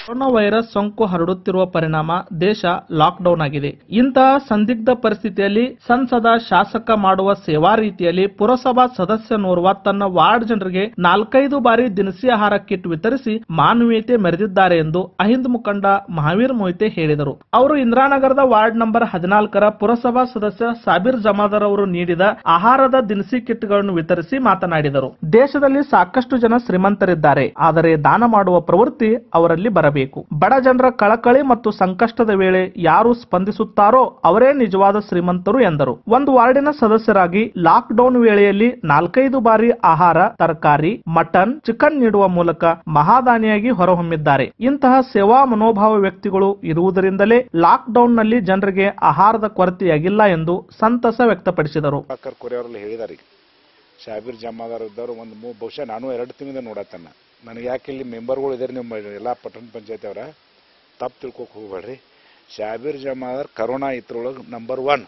corona virus ಸೋಂಕು ಹರಡುತ್ತಿರುವ ಪರಿಣಾಮ ದೇಶ ಲಾಕ್ಡೌನ್ ಆಗಿದೆ ಇಂತಹ ಸಂದಿಗ್ಧ ಪರಿಸ್ಥಿತಿಯಲ್ಲಿ ಸಂಸದ ಶಾಸಕ ಮಾಡುವ ಸೇವಾ ರೀತಿಯಲ್ಲಿ ಪುರಸಭಾ ಸದಸ್ಯನೋರ್ವ ತನ್ನ ವಾರ್ಡ್ ಜನರಿಗೆ ನಾಲ್ಕೈದು ಬಾರಿ ದಿನಸಿ ಆಹಾರ ಕಿಟ್ ವಿತರಿಸಿ ಮಾನವೀಯತೆ ಮೆರೆದಿದ್ದಾರೆ ಎಂದು ಅಹಿಂದ್ ಮುಖಂಡ ಮಹಾವೀರ್ ಮೊಯ್ತೆ ಹೇಳಿದರು ಅವರು ಇಂದಿರಾನಗರದ ವಾರ್ಡ್ ನಂಬರ್ ಹದಿನಾಲ್ಕರ ಪುರಸಭಾ ಸದಸ್ಯ ಸಾಬೀರ್ ಜಮಾದಾರ್ ಅವರು ನೀಡಿದ ಆಹಾರದ ದಿನಸಿ ಕಿಟ್ಗಳನ್ನು ವಿತರಿಸಿ ಮಾತನಾಡಿದರು ದೇಶದಲ್ಲಿ ಸಾಕಷ್ಟು ಜನ ಶ್ರೀಮಂತರಿದ್ದಾರೆ ಆದರೆ ದಾನ ಮಾಡುವ ಪ್ರವೃತ್ತಿ ಅವರಲ್ಲಿ ಬರಬೇಕು ಬಡ ಜನರ ಕಳಕಳಿ ಮತ್ತು ಸಂಕಷ್ಟದ ವೇಳೆ ಯಾರು ಸ್ಪಂದಿಸುತ್ತಾರೋ ಅವರೇ ನಿಜವಾದ ಶ್ರೀಮಂತರು ಎಂದರು ಒಂದು ವಾರ್ಡಿನ ಸದಸ್ಯರಾಗಿ ಲಾಕ್ ಡೌನ್ ವೇಳೆಯಲ್ಲಿ ನಾಲ್ಕೈದು ಬಾರಿ ಆಹಾರ ತರಕಾರಿ ಮಟನ್ ಚಿಕನ್ ನೀಡುವ ಮೂಲಕ ಮಹಾದಾನಿಯಾಗಿ ಹೊರಹೊಮ್ಮಿದ್ದಾರೆ ಇಂತಹ ಸೇವಾ ಮನೋಭಾವ ವ್ಯಕ್ತಿಗಳು ಇರುವುದರಿಂದಲೇ ಲಾಕ್ ಡೌನ್ ನಲ್ಲಿ ಜನರಿಗೆ ಆಹಾರದ ಕೊರತೆಯಾಗಿಲ್ಲ ಎಂದು ಸಂತಸ ವ್ಯಕ್ತಪಡಿಸಿದರು ಪ್ರಭಾಕರ್ ಕೋರೆ ಅವರೆಲ್ಲ ಹೇಳಿದಾರೆ ಈಗ ಶಾಬೀರ್ ಜಮಾದಾರ್ ಇದ್ದವರು ಒಂದು ಮೂ ಬಹುಶಃ ನಾನು ಎರಡು ತಿಂಗಳಿಂದ ನೋಡತ್ತನ್ನ ನನಗೆ ಯಾಕೆ ಇಲ್ಲಿ ಮೆಂಬರ್ಗಳು ಇದ್ದಾರೆ ನಿಮ್ಮ ಎಲ್ಲ ಪಟ್ಟಣ ಪಂಚಾಯತಿ ಅವರ ತಪ್ಪು ತಿಳ್ಕೊಕ್ ಹೋಗ್ಬೇಡ್ರಿ ಶಾಬೀರ್ ಜಮಾದಾರ್ ಕರೋನಾ ಇದ್ರೊಳಗೆ ನಂಬರ್ ಒನ್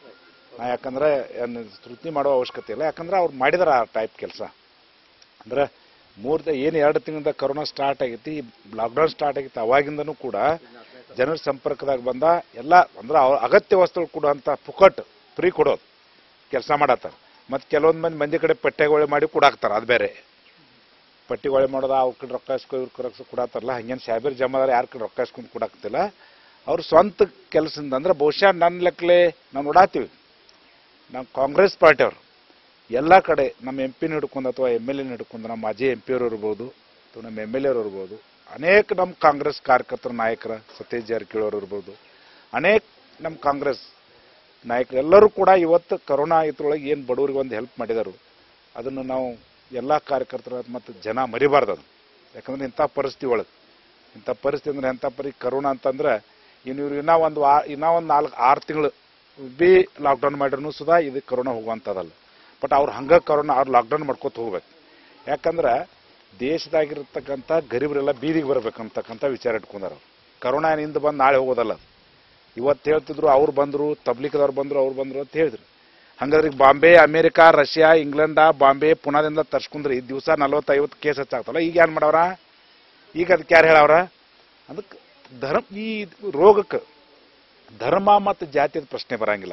ನಾ ಯಾಕಂದ್ರೆ ಏನ್ ಸ್ತುತಿ ಮಾಡೋ ಅವಶ್ಯಕತೆ ಇಲ್ಲ ಯಾಕಂದ್ರೆ ಅವ್ರು ಮಾಡಿದಾರ ಆ ಟೈಪ್ ಕೆಲಸ ಅಂದ್ರೆ ಮೂರು ಏನು ಎರಡು ತಿಂಗಳಿಂದ ಕರೋನಾ ಸ್ಟಾರ್ಟ್ ಆಗೈತಿ ಲಾಕ್ಡೌನ್ ಸ್ಟಾರ್ಟ್ ಆಗೈತಿ ಅವಾಗಿಂದನೂ ಕೂಡ ಜನರ ಸಂಪರ್ಕದಾಗ ಬಂದ ಎಲ್ಲ ಅಂದ್ರೆ ಅವ್ರ ಅಗತ್ಯ ವಸ್ತುಗಳು ಕೊಡುವಂಥ ಪುಕಟ್ ಫ್ರೀ ಕೊಡೋದು ಕೆಲಸ ಮಾಡತ್ತಾರ ಮತ್ತು ಕೆಲವೊಂದು ಮಂದಿ ಮಂದಿ ಕಡೆ ಪಟ್ಟೆಗೊಳೆ ಮಾಡಿ ಕೊಡಾಕ್ತಾರ ಅದು ಬೇರೆ ಪಟ್ಟಿಗೊಳೆ ಮಾಡೋದು ಅವ್ರ ಕಡೆ ರೊಕ್ಕ ಇಸ್ಕೊ ಇವ್ರ ಕಡೆ ರೊಕ್ಕ ಕೊಡತ್ತಾರಲ್ಲ ಹಂಗೇನು ಸಾಹೇಬರ್ ಜಮಾದಾರ ಯಾರ ಕಡೆ ರೊಕ್ಕ ಇಸ್ಕೊಂಡು ಕೊಡಾಕ್ತಿಲ್ಲ ಅವ್ರ ಸ್ವಂತ ಕೆಲಸದಿಂದ ಅಂದ್ರೆ ಬಹುಶಃ ನನ್ನ ಲೆಕ್ಕಲೆ ನಾವು ನೋಡಾತೀವಿ ನಾವು ಕಾಂಗ್ರೆಸ್ ಪಾರ್ಟಿ ಅವರು ಎಲ್ಲ ಕಡೆ ನಮ್ಮ ಎಂ ಪಿನ ಹಿಡ್ಕೊಂಡು ಅಥವಾ ಎಮ್ ಎಲ್ ಎನ ಹಿಡ್ಕೊಂಡು ನಮ್ಮ ಮಾಜಿ ಎಂ ಪಿ ಅವರು ಇರ್ಬೋದು ಅಥವಾ ನಮ್ಮ ಎಮ್ ಎಲ್ ಎರು ಇರ್ಬೋದು ಅನೇಕ ನಮ್ಮ ಕಾಂಗ್ರೆಸ್ ಕಾರ್ಯಕರ್ತರ ನಾಯಕರ ಸತೀಶ್ ಜಾರಕಿಹೊಳಿ ಅವರು ಇರ್ಬೋದು ಅನೇಕ ನಮ್ಮ ಕಾಂಗ್ರೆಸ್ ನಾಯಕರು ಎಲ್ಲರೂ ಕೂಡ ಇವತ್ತು ಕರೋನಾ ಇದ್ರೊಳಗೆ ಏನು ಬಡವರಿಗೆ ಒಂದು ಹೆಲ್ಪ್ ಮಾಡಿದರು ಅದನ್ನು ನಾವು ಎಲ್ಲ ಕಾರ್ಯಕರ್ತರ ಮತ್ತು ಜನ ಮರಿಬಾರ್ದು ಅದು ಯಾಕಂದ್ರೆ ಇಂಥ ಪರಿಸ್ಥಿತಿ ಒಳಗೆ ಇಂಥ ಪರಿಸ್ಥಿತಿ ಅಂದ್ರೆ ಎಂಥ ಪರಿ ಕರೋನಾ ಅಂತಂದ್ರೆ ಇನ್ನು ಇವ್ರು ಇನ್ನೂ ಒಂದು ವಾ ಇನ್ನೂ ಒಂದು ನಾಲ್ಕು ಆರು ತಿಂಗಳು ಬಿ ಲಾಕ್ಡೌನ್ ಮಾಡಿದ್ರು ಸುಧಾ ಇದು ಕರೋನಾ ಹೋಗುವಂಥದ್ದಲ್ಲ ಬಟ್ ಅವ್ರು ಹಂಗೆ ಕರೋನಾ ಅವ್ರು ಲಾಕ್ಡೌನ್ ಮಾಡ್ಕೊತ ಹೋಗ್ಬೇಕು ಯಾಕಂದ್ರೆ ದೇಶದಾಗಿರ್ತಕ್ಕಂಥ ಗರೀಬರೆಲ್ಲ ಬೀದಿಗೆ ಬರ್ಬೇಕಂತಕ್ಕಂಥ ವಿಚಾರ ಇಟ್ಕೊಂಡಾರ ಅವ್ರು ಕರೋನಾ ಏನಿಂದ ಬಂದು ನಾಳೆ ಹೋಗೋದಲ್ಲ ಇವತ್ತು ಹೇಳ್ತಿದ್ರು ಅವ್ರು ಬಂದರು ತಬ್ಲಿಕ್ದವ್ರು ಬಂದರು ಅವ್ರು ಬಂದರು ಅಂತ ಹೇಳಿದ್ರು ಹಂಗಾದ್ರೆ ಈಗ Bombay America Russia England Bombay ಪುನಾದಿಂದ ತರ್ಸ್ಕೊಂಡ್ರಿ ಈ ದಿವಸ ನಲ್ವತ್ತೈವತ್ತು ಕೇಸ್ ಹೆಚ್ಚಾಗ್ತಲ್ಲ ಈಗ ಏನು ಮಾಡವ್ರ ಈಗ ಅದಕ್ಕೆ ಯಾರು ಹೇಳವ್ರ ಅದಕ್ಕೆ ಧರ್ಮ ಈ ರೋಗಕ್ಕೆ ಧರ್ಮ ಮತ್ತು ಜಾತಿಯ ಪ್ರಶ್ನೆ ಬರಂಗಿಲ್ಲ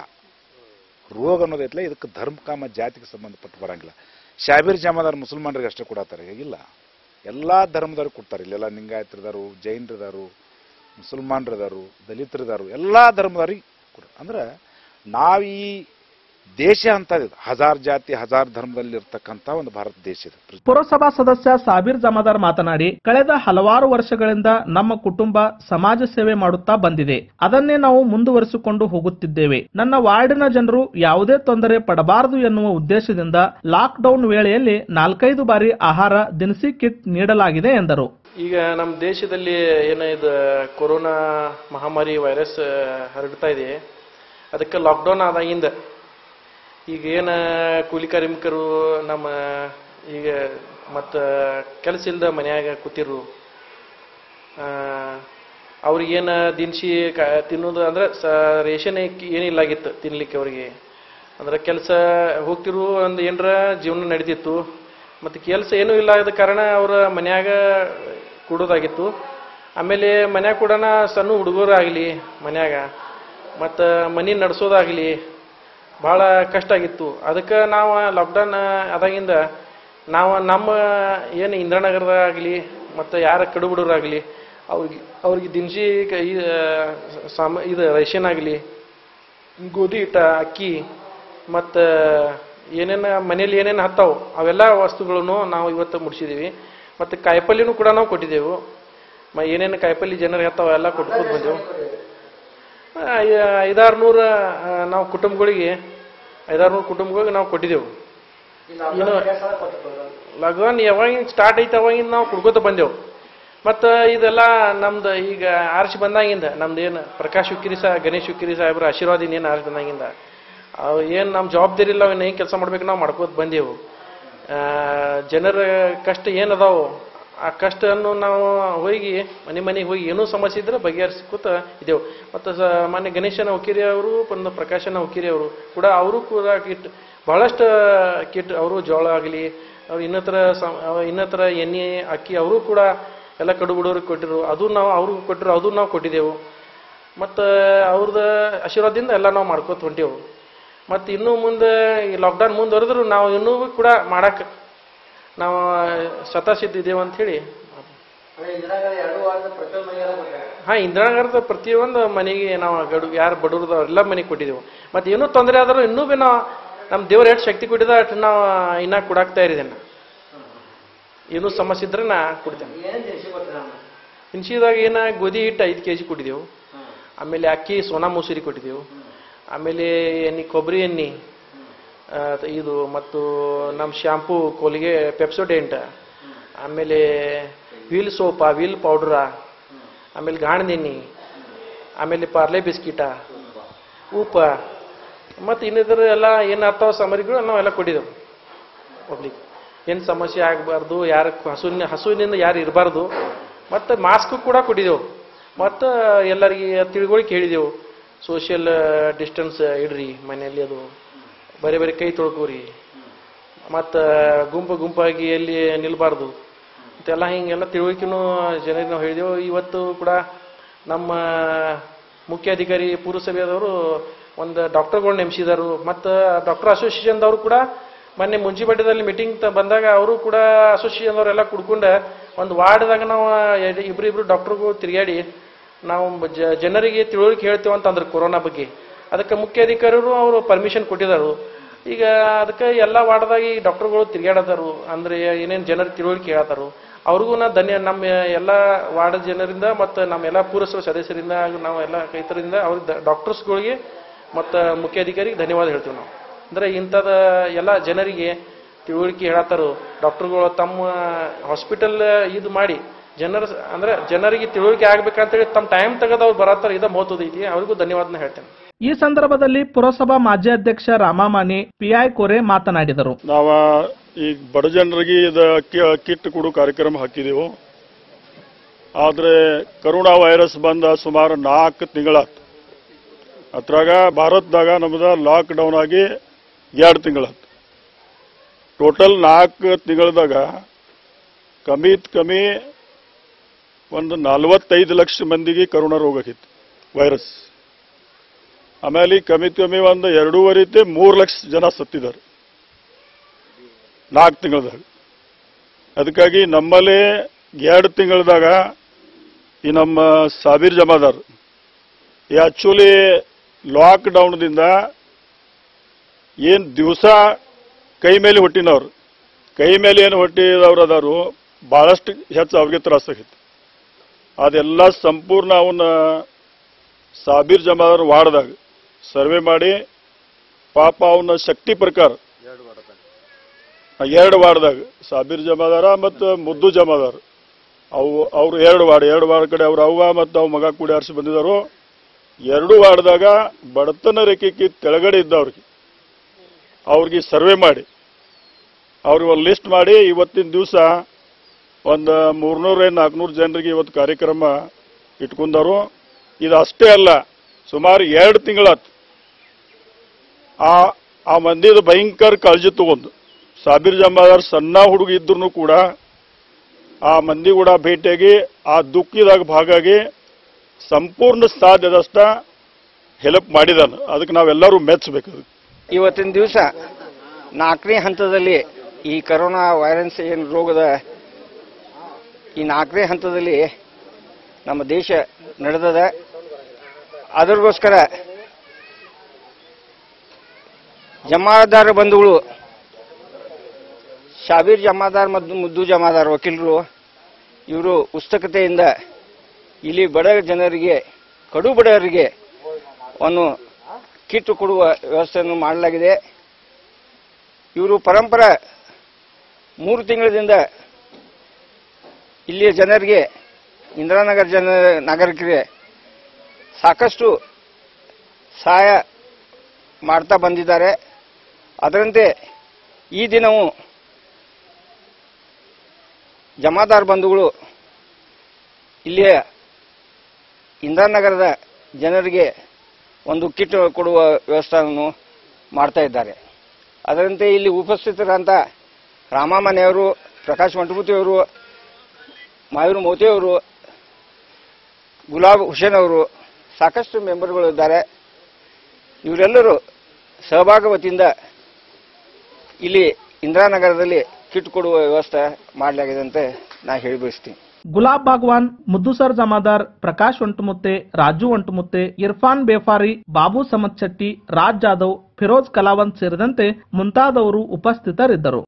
ರೋಗ ಅನ್ನೋದೈತಲ್ಲ ಇದಕ್ಕೆ ಧರ್ಮಕ ಮತ್ತು ಜಾತಿಗೆ ಸಂಬಂಧಪಟ್ಟು ಬರಂಗಿಲ್ಲ ಶಾಬೀರ್ ಜಮಾದಾರ್ ಮುಸಲ್ಮಾನರಿಗೆ ಅಷ್ಟೇ ಕೊಡತ್ತಾರೆ ಇಲ್ಲ ಎಲ್ಲ ಧರ್ಮದವ್ರು ಕೊಡ್ತಾರೆ ಇಲ್ಲೆಲ್ಲ ಲಿಂಗಾಯತರಿದಾರು ಜೈನರಿದಾರು ಮುಸಲ್ಮಾನರಿದಾರು ದಲಿತರಿದಾರು ಎಲ್ಲ ಧರ್ಮದವ್ರಿಗೆ ಕೊಡ ಅಂದ್ರೆ ನಾವು ಈ ದೇಶ ಅಂತ ಇದೆ ಹಜಾರ್ ಜಾತಿ ಹಜಾರ್ ಧರ್ಮದಲ್ಲಿ ಇರ್ತಕ್ಕಂಥ ಒಂದು ಭಾರತ ದೇಶ ಇದೆ ಪುರಸಭಾ ಸದಸ್ಯ ಸಾಬೀರ್ ಜಮಾದಾರ್ ಮಾತನಾಡಿ ಕಳೆದ ಹಲವಾರು ವರ್ಷಗಳಿಂದ ನಮ್ಮ ಕುಟುಂಬ ಸಮಾಜ ಸೇವೆ ಮಾಡುತ್ತಾ ಬಂದಿದೆ ಅದನ್ನೇ ನಾವು ಮುಂದುವರಿಸಿಕೊಂಡು ಹೋಗುತ್ತಿದ್ದೇವೆ ನನ್ನ ವಾರ್ಡಿನ ಜನರು ಯಾವುದೇ ತೊಂದರೆ ಪಡಬಾರದು ಎನ್ನುವ ಉದ್ದೇಶದಿಂದ ಲಾಕ್ ಡೌನ್ ವೇಳೆಯಲ್ಲಿ ನಾಲ್ಕೈದು ಬಾರಿ ಆಹಾರ ದಿನಸಿ ಕಿಟ್ ನೀಡಲಾಗಿದೆ ಎಂದರು ಈಗ ನಮ್ಮ ದೇಶದಲ್ಲಿ ಏನು ಇದು ಕೊರೋನಾ ಮಹಾಮಾರಿ ವೈರಸ್ ಹರಡ್ತಾ ಇದೆ ಅದಕ್ಕೆ ಲಾಕ್ಡೌನ್ ಆದಾಗಿಂದ ಈಗ ಏನು ಕೂಲಿ ಕಾರ್ಮಿಕರು ನಮ್ಮ ಈಗ ಮತ್ತು ಕೆಲಸ ಇಲ್ದ ಮನ್ಯಾಗ ಕೂತಿರು ಅವ್ರಿಗೇನು ದಿನಸಿ ಕ ತಿನ್ನೋದು ಅಂದ್ರೆ ಸ ರೇಷನ್ ಏನಿಲ್ಲಾಗಿತ್ತು ತಿನ್ಲಿಕ್ಕೆ ಅವರಿಗೆ ಅಂದ್ರೆ ಕೆಲಸ ಹೋಗ್ತಿರು ಒಂದು ಏನರ ಜೀವನ ನಡೀತಿತ್ತು ಮತ್ತು ಕೆಲಸ ಏನೂ ಇಲ್ಲ ಆದ ಕಾರಣ ಅವರ ಮನ್ಯಾಗ ಕೂಡೋದಾಗಿತ್ತು ಆಮೇಲೆ ಮನ್ಯಾಗ ಕೂಡ ಸಣ್ಣ ಹುಡುಗರು ಆಗಲಿ ಮನ್ಯಾಗ ಮತ್ತು ಮನೆ ನಡೆಸೋದಾಗಲಿ ಭಾಳ ಕಷ್ಟ ಆಗಿತ್ತು ಅದಕ್ಕೆ ನಾವು ಲಾಕ್ಡೌನ್ ಆದಾಗಿಂದ ನಾವು ನಮ್ಮ ಏನು ಇಂದ್ರನಗರದಾಗಲಿ ಮತ್ತು ಯಾರ ಕಡು ಬಡವರಾಗಲಿ ಅವ್ರಿಗೆ ಅವ್ರಿಗೆ ದಿನಸಿ ಕ- ಈ ಸಾಮ ಇದು ರೇಷನ್ ಆಗಲಿ ಗೋಧಿ ಹಿಟ್ಟ ಅಕ್ಕಿ ಮತ್ತು ಏನೇನು ಮನೇಲಿ ಏನೇನು ಹತ್ತಾವು ಅವೆಲ್ಲ ವಸ್ತುಗಳನ್ನು ನಾವು ಇವತ್ತು ಮುಡಿಸಿದ್ದೀವಿ ಮತ್ತು ಕಾಯಿಪಲ್ಯನೂ ಕೂಡ ನಾವು ಕೊಟ್ಟಿದ್ದೆವು ಮ ಏನೇನು ಕಾಯಿಪಲ್ಯ ಜನರಿಗೆ ಹತ್ತಾವ ಎಲ್ಲ ಕೊಟ್ಕೊಂಡು ಬಂದೆವು ಐದಾರು ನೂರ ಆ, ನಾವು ಕುಟುಂಬಗಳಿಗೆ ಐದಾರು ನೂರು ಕುಟುಂಬಗಳಿಗೆ ನಾವು ಕೊಟ್ಟಿದ್ದೆವು ಇನ್ನು ಲಾಕ್ಡೌನ್ ಯಾವಾಗಿನ ಸ್ಟಾರ್ಟ್ ಐತೆ ಅವಾಗಿಂದ ನಾವು ಕುಡ್ಕೋತ ಬಂದೆವು ಮತ್ತು ಇದೆಲ್ಲ ನಮ್ದು ಈಗ ಆರ್ಸಿ ಬಂದಾಗಿಂದ ನಮ್ದು ಏನು ಪ್ರಕಾಶ್ ಹುಕ್ಕಿರಿ ಸಾ ಗಣೇಶ್ ಹುಕ್ಕಿರಿ ಸಾಹೇಬ್ರ ಆಶೀರ್ವಾದ ಇನ್ನೇನು ಆರ್ಸಿ ಬಂದಾಗಿಂದ ಅವು ಏನು ನಮ್ಮ ಜವಾಬ್ದಾರಿ ಇಲ್ಲ ಅವನ್ನ ಏನು ಕೆಲಸ ಮಾಡ್ಬೇಕು ನಾವು ಮಾಡ್ಕೋತ ಬಂದೆವು ಆ, ಜನರ ಕಷ್ಟ ಏನದಾವು ಆ ಕಷ್ಟವನ್ನು ನಾವು ಹೋಗಿ ಮನೆ ಮನೆಗೆ ಹೋಗಿ ಏನೂ ಸಮಸ್ಯೆ ಇದ್ರೆ ಬಗೆಹರಿಸ್ಕೊತ ಇದ್ದೆವು ಮತ್ತು ಸ ಮಾನ್ಯ ಗಣೇಶನ ಹುಕಿರಿ ಅವರು ಒಂದು ಪ್ರಕಾಶನ ಹುಕಿರಿ ಅವರು ಕೂಡ ಅವರು ಕೂಡ ಕಿಟ್ ಬಹಳಷ್ಟು ಕಿಟ್ ಅವರು ಜೋಳ ಆಗಲಿ ಅವ್ರು ಇನ್ನಿತರ ಸಮ ಅವ ಇನ್ನಿತರ ಎಣ್ಣೆ ಅಕ್ಕಿ ಅವರು ಕೂಡ ಎಲ್ಲ ಕಡು ಬಡವ್ರಿಗೆ ಕೊಟ್ಟಿರು ಅದು ನಾವು ಅವ್ರಿಗೆ ಕೊಟ್ಟಿರು ಅದು ನಾವು ಕೊಟ್ಟಿದ್ದೆವು ಮತ್ತು ಅವ್ರದ್ದು ಆಶೀರ್ವಾದದಿಂದ ಎಲ್ಲ ನಾವು ಮಾಡ್ಕೋತ ಹೊಂಟೇವು ಮತ್ತು ಇನ್ನೂ ಮುಂದೆ ಈ ಲಾಕ್ಡೌನ್ ಮುಂದುವರೆದ್ರು ನಾವು ಇನ್ನೂ ಕೂಡ ಮಾಡಕ್ಕೆ ನಾವು ಸ್ವತಃಸಿದ್ದಿದ್ದೇವೆ ಅಂತ ಹೇಳಿ ಹಾಂ ಇಂದಿರಾಗಾರದ ಪ್ರತಿಯೊಂದು ಮನೆಗೆ ನಾವು ಗಡು ಯಾರು ಬಡವ್ರದ್ದು ಎಲ್ಲ ಮನೆಗೆ ಕೊಟ್ಟಿದ್ದೆವು ಮತ್ತು ಏನೂ ತೊಂದರೆ ಆದರೂ ಇನ್ನೂ ಭೀ ನಾವು ನಮ್ಮ ದೇವ್ರು ಎಷ್ಟು ಶಕ್ತಿ ಕೊಟ್ಟಿದ ಅಷ್ಟು ನಾವು ಇನ್ನೂ ಕೊಡಾಕ್ತಾ ಇರಿದ್ದೇನೆ ಏನೂ ಸಮಸ್ಯೆ ಇದ್ರೆ ನಾ ಕೊಡ್ತೇನೆ ಹಿಂಸಿದಾಗ ಏನ ಗೋಧಿ ಹಿಟ್ಟು ಐದು ಕೆ ಜಿ ಕೊಟ್ಟಿದ್ದೆವು ಆಮೇಲೆ ಅಕ್ಕಿ ಸೋನಾ ಮಸೂರಿ ಕೊಟ್ಟಿದ್ದೆವು ಆಮೇಲೆ ಎಣ್ಣೆ ಕೊಬ್ಬರಿ ಎಣ್ಣೆ ಆ, ಇದು ಮತ್ತು ನಮ್ಮ ಶಾಂಪೂ ಕೋಲಿಗೆ ಪೆಪ್ಸೋಡೆಂಟ್ ಆಮೇಲೆ ವೀಲ್ ಸೋಪ ವೀಲ್ ಪೌಡ್ರ ಆಮೇಲೆ ಗಾಣದ ಎಣ್ಣೆ ಆಮೇಲೆ ಪಾರ್ಲೆ ಬಿಸ್ಕಿಟ ಉಪ್ಪ ಮತ್ತು ಇನ್ನಿತರ ಎಲ್ಲ ಏನು ಆಗ್ತಾವ ಸಾಮಗ್ರಿಗಳು ನಾವೆಲ್ಲ ಕೊಟ್ಟಿದ್ದೆವು ಪಬ್ಲಿಕ್ ಏನು ಸಮಸ್ಯೆ ಆಗಬಾರ್ದು ಯಾರು ಹಸುವಿನ ಹಸುವಿನಿಂದ ಯಾರು ಇರಬಾರ್ದು ಮತ್ತು ಮಾಸ್ಕ್ ಕೂಡ ಕೊಟ್ಟಿದ್ದೆವು ಮತ್ತು ಎಲ್ಲರಿಗೆ ತಿಳ್ಕೊಳಿಕ್ ಹೇಳಿದೆವು ಸೋಷಿಯಲ್ ಡಿಸ್ಟೆನ್ಸ್ ಇಡ್ರಿ ಮನೆಯಲ್ಲಿ ಅದು ಬರೀ ಬರೀ ಕೈ ತೊಳ್ಕೋರಿ ಮತ್ತು ಗುಂಪು ಗುಂಪಾಗಿ ಎಲ್ಲಿ ನಿಲ್ಬಾರ್ದು ಅಂತೆಲ್ಲ ಹಿಂಗೆಲ್ಲ ತಿಳುವಳಿಕೆನೂ ಜನರಿಗೆ ನಾವು ಹೇಳಿದೆವು ಇವತ್ತು ಕೂಡ ನಮ್ಮ ಮುಖ್ಯಾಧಿಕಾರಿ ಪುರಸಭೆಯವರು ಒಂದು ಡಾಕ್ಟರ್ಗಳು ನೇಮಿಸಿದರು ಮತ್ತು ಡಾಕ್ಟರ್ ಅಸೋಸಿಯೇಷನ್ದವರು ಕೂಡ ಮೊನ್ನೆ ಮುನ್ಸಿಪಾಲ್ಟಿದಲ್ಲಿ ಮೀಟಿಂಗ್ ಬಂದಾಗ ಅವರು ಕೂಡ ಅಸೋಸಿಯೇಷನ್ದವರೆಲ್ಲ ಕುಡ್ಕೊಂಡು ಒಂದು ವಾರ್ಡ್ದಾಗ ನಾವು ಎಡ್- ಇಬ್ರು ಇಬ್ರು ಡಾಕ್ಟರ್ಗಳು ತಿರುಗಾಡಿ ನಾವು ಬ- ಜ- ಜನರಿಗೆ ತಿಳುವಳಿಕೆ ಹೇಳ್ತೇವೆ ಅಂತಂದ್ರೆ ಕೊರೋನಾ ಬಗ್ಗೆ ಅದಕ್ಕೆ ಮುಖ್ಯಾಧಿಕಾರಿಗಳು ಅವರು ಪರ್ಮಿಷನ್ ಕೊಟ್ಟಿದ್ದಾರೆ ಈಗ ಅದಕ್ಕೆ ಎಲ್ಲ ವಾರ್ಡ್ದಾಗ ಈ ಡಾಕ್ಟರ್ಗಳು ತಿರುಗಾಡತಾರು ಅಂದ್ರೆ ಏನೇನು ಜನರಿಗೆ ತಿಳುವಳಿಕೆ ಹೇಳ್ತಾರು ಅವ್ರಿಗೂ ನಾ ಧನ್ಯ ನಮ್ಮ ಎಲ್ಲ ವಾರ್ಡ್ ಜನರಿಂದ ಮತ್ತು ನಮ್ಮ ಎಲ್ಲ ಪುರಸಭೆ ಸದಸ್ಯರಿಂದ ಹಾಗೂ ನಾವು ಎಲ್ಲ ರೈತರಿಂದ ಅವ್ರ ಡಾಕ್ಟರ್ಸ್ಗಳಿಗೆ ಮತ್ತು ಮುಖ್ಯಾಧಿಕಾರಿಗೆ ಧನ್ಯವಾದ ಹೇಳ್ತೀವಿ ನಾವು ಅಂದ್ರೆ ಇಂಥದ ಎಲ್ಲ ಜನರಿಗೆ ತಿಳುವಳಿಕೆ ಹೇಳತ್ತಾರು ಡಾಕ್ಟರ್ಗಳು ತಮ್ಮ ಹಾಸ್ಪಿಟಲ್ ಇದು ಮಾಡಿ ಜನರ ಅಂದ್ರೆ ಜನರಿಗೆ ತಿಳುವಳಿಕೆ ಆಗ್ಬೇಕಂತೇಳಿ ತಮ್ಮ ಟೈಮ್ ತೆಗೆದು ಅವ್ರು ಬರತ್ತಾರ ಇದ ಮಹತ್ವದ ಐತಿ ಅವ್ರಿಗೂ ಧನ್ಯವಾದನ ಹೇಳ್ತೇನೆ ಈ ಸಂದರ್ಭದಲ್ಲಿ ಪುರಸಭಾ ಮಾಜಿ ಅಧ್ಯಕ್ಷ ರಾಮಾಮಾನಿ ಪಿಐ ಕೋರೆ ಮಾತನಾಡಿದರು ನಾವು ಈಗ ಬಡ ಜನರಿಗೆ ಇದು ಅಕ್ಕಿ ಕಿಟ್ ಕೊಡು ಕಾರ್ಯಕ್ರಮ ಹಾಕಿದೆವು ಆದರೆ ಕರೋನಾ ವೈರಸ್ ಬಂದ ಸುಮಾರು ನಾಲ್ಕು ತಿಂಗಳಾತು ಅದ್ರಾಗ ಭಾರತದಾಗ ನಮ್ದು ಲಾಕ್ ಡೌನ್ ಆಗಿ ಎರಡು ತಿಂಗಳಾತು ಟೋಟಲ್ ನಾಲ್ಕು ತಿಂಗಳದಾಗ ಕಮ್ಮಿತ್ ಕಮ್ಮಿ ಒಂದು ನಲವತ್ತೈದು ಲಕ್ಷ ಮಂದಿಗೆ ಕರೋನಾ ರೋಗ ಆಗಿತ್ತು ವೈರಸ್ ಆಮೇಲೆ ಕಮ್ಮಿತ್ ಕಮ್ಮಿ ಒಂದು ಎರಡೂವರೆ ಮೂರು ಲಕ್ಷ ಜನ ಸತ್ತಿದ್ದಾರೆ ನಾಲ್ಕು ತಿಂಗಳದಾಗ ಅದಕ್ಕಾಗಿ ನಮ್ಮಲ್ಲಿ ಎರಡು ತಿಂಗಳದಾಗ ಈ ನಮ್ಮ ಸಾಬೀರ್ ಜಮಾದಾರ್ ಈ ಆಕ್ಚುಲಿ ಲಾಕ್ ಡೌನ್ದಿಂದ ಏನು ದಿವಸ ಕೈ ಮೇಲೆ ಹೊಟ್ಟಿನವ್ರು ಕೈ ಮೇಲೆ ಏನು ಹೊಟ್ಟಿದವ್ರು ಅದಾರು ಬಹಳಷ್ಟು ಹೆಚ್ಚು ಅವ್ರಿಗೆ ತ್ರಾಸಾಗಿತ್ತು ಅದೆಲ್ಲ ಸಂಪೂರ್ಣ ಅವನ್ನ ಸಾಬೀರ್ ಜಮಾದಾರ್ ವಾರ್ಡ್ದಾಗ ಸರ್ವೆ ಮಾಡಿ ಪಾಪ ಅವನ ಶಕ್ತಿ ಪ್ರಕಾರ ಆ ಎರಡು ವಾರ್ಡ್ದಾಗ ಸಾಬೀರ್ ಜಮಾದಾರ ಮತ್ತು ಮುದ್ದು ಜಮಾದಾರ ಅವು ಅವ್ರು ಎರಡು ವಾರ್ಡ್ ಎರಡು ವಾರ್ಡ್ ಕಡೆ ಅವ್ರ ಅವ್ವ ಮತ್ತು ಅವ್ ಮಗ ಕೂಡಿ ಆರಿಸಿ ಬಂದಿದ್ದಾರು ಎರಡು ವಾರ್ಡ್ದಾಗ ಬಡತನ ರೇಖೆಗೆ ಕೆಳಗಡೆ ಇದ್ದವ್ರಿಗೆ ಅವ್ರಿಗೆ ಸರ್ವೆ ಮಾಡಿ ಅವ್ರಿಗೆ ಒಂದು ಲಿಸ್ಟ್ ಮಾಡಿ ಇವತ್ತಿನ ದಿವಸ ಒಂದು ಮೂರ್ನೂರ ನಾಲ್ಕುನೂರು ಜನರಿಗೆ ಇವತ್ತು ಕಾರ್ಯಕ್ರಮ ಇಟ್ಕೊಂಡವರು ಇದು ಅಷ್ಟೇ ಅಲ್ಲ ಸುಮಾರು ಎರಡು ತಿಂಗಳಾತು ಆ ಆ ಮಂದಿದ ಭಯಂಕರ ಕಾಳಜಿ ತಗೊಂಡು ಸಾಬೀರ್ ಜಮಾದಾರ್ ಸಣ್ಣ ಹುಡುಗ ಇದ್ರು ಕೂಡ ಆ ಮಂದಿ ಕೂಡ ಭೇಟಿಯಾಗಿ ಆ ದುಃಖಿದಾಗ ಭಾಗಾಗಿ ಸಂಪೂರ್ಣ ಸಾಧ್ಯದಷ್ಟ ಹೆಲ್ಪ್ ಮಾಡಿದಾನ ಅದಕ್ಕೆ ನಾವೆಲ್ಲರೂ ಮೆಚ್ಚಬೇಕು ಅದಕ್ಕೆ ಇವತ್ತಿನ ದಿವಸ ನಾಲ್ಕನೇ ಹಂತದಲ್ಲಿ ಈ ಕರೋನಾ ವೈರಸ್ ಏನು ರೋಗದ ಈ ನಾಲ್ಕನೇ ಹಂತದಲ್ಲಿ ನಮ್ಮ ದೇಶ ನಡೆದದ ಅದಕ್ಕೋಸ್ಕರ ಜಮಾದಾರ ಬಂಧುಗಳು ಶಾಬೀರ್ ಜಮಾದಾರ್ ಮತ್ತು ಮುದ್ದು ಜಮಾದಾರ್ ವಕೀಲರು ಇವರು ಉತ್ಸುಕತೆಯಿಂದ ಇಲ್ಲಿ ಬಡ ಜನರಿಗೆ ಕಡು ಬಡವರಿಗೆ ಒಂದು ಕಿಟ್ ಕೊಡುವ ವ್ಯವಸ್ಥೆಯನ್ನು ಮಾಡಲಾಗಿದೆ ಇವರು ಪರಂಪರ ಮೂರು ತಿಂಗಳಿಂದ ಇಲ್ಲಿಯ ಜನರಿಗೆ ಇಂದಿರಾನಗರ ಜನ ನಾಗರಿಕರಿಗೆ ಸಾಕಷ್ಟು ಸಹಾಯ ಮಾಡ್ತಾ ಬಂದಿದ್ದಾರೆ ಅದರಂತೆ ಈ ದಿನವೂ ಜಮಾದಾರ್ ಬಂಧುಗಳು ಇಲ್ಲಿಯ ಇಂದಿರಾನಗರದ ಜನರಿಗೆ ಒಂದು ಕಿಟ್ ಕೊಡುವ ವ್ಯವಸ್ಥೆಯನ್ನು ಮಾಡ್ತಾ ಇದ್ದಾರೆ ಅದರಂತೆ ಇಲ್ಲಿ ಉಪಸ್ಥಿತರಂತ ರಾಮಮನೆಯವರು ಪ್ರಕಾಶ್ ಮಂಟಪತಿಯವರು ಮಾಯೂರ್ ಮೋತಿ ಅವರು ಗುಲಾಬ್ ಹುಸೇನ್ ಅವರು ಸಾಕಷ್ಟು ಮೆಂಬರ್ಗಳು ಇದ್ದಾರೆ ಇವರೆಲ್ಲರೂ ಸಹಭಾಗ ವತಿಯಿಂದ ಇಲ್ಲಿ ಇಂದಿರಾನಗರದಲ್ಲಿ ಕಿಟ್ ಕೊಡುವ ವ್ಯವಸ್ಥೆ ಮಾಡಲಾಗಿದೆ ಅಂತ ನಾ ಹೇಳಿ ಬಯಸ್ತೀನಿ ಗುಲಾಬ್ ಬಾಗ್ವಾನ್ ಮುದ್ದುಸರ್ ಜಮಾದಾರ್ ಪ್ರಕಾಶ್ ಒಂಟುಮುತ್ತೆ ರಾಜು ಒಂಟುಮುತ್ತೆ ಇರ್ಫಾನ್ ಬೇಫಾರಿ ಬಾಬು ಸಮತ್ ಶೆಟ್ಟಿ ರಾಜ್ ಜಾಧವ್ ಫಿರೋಜ್ ಕಲಾವಂತ್ ಸೇರಿದಂತೆ ಮುಂತಾದವರು ಉಪಸ್ಥಿತರಿದ್ದರು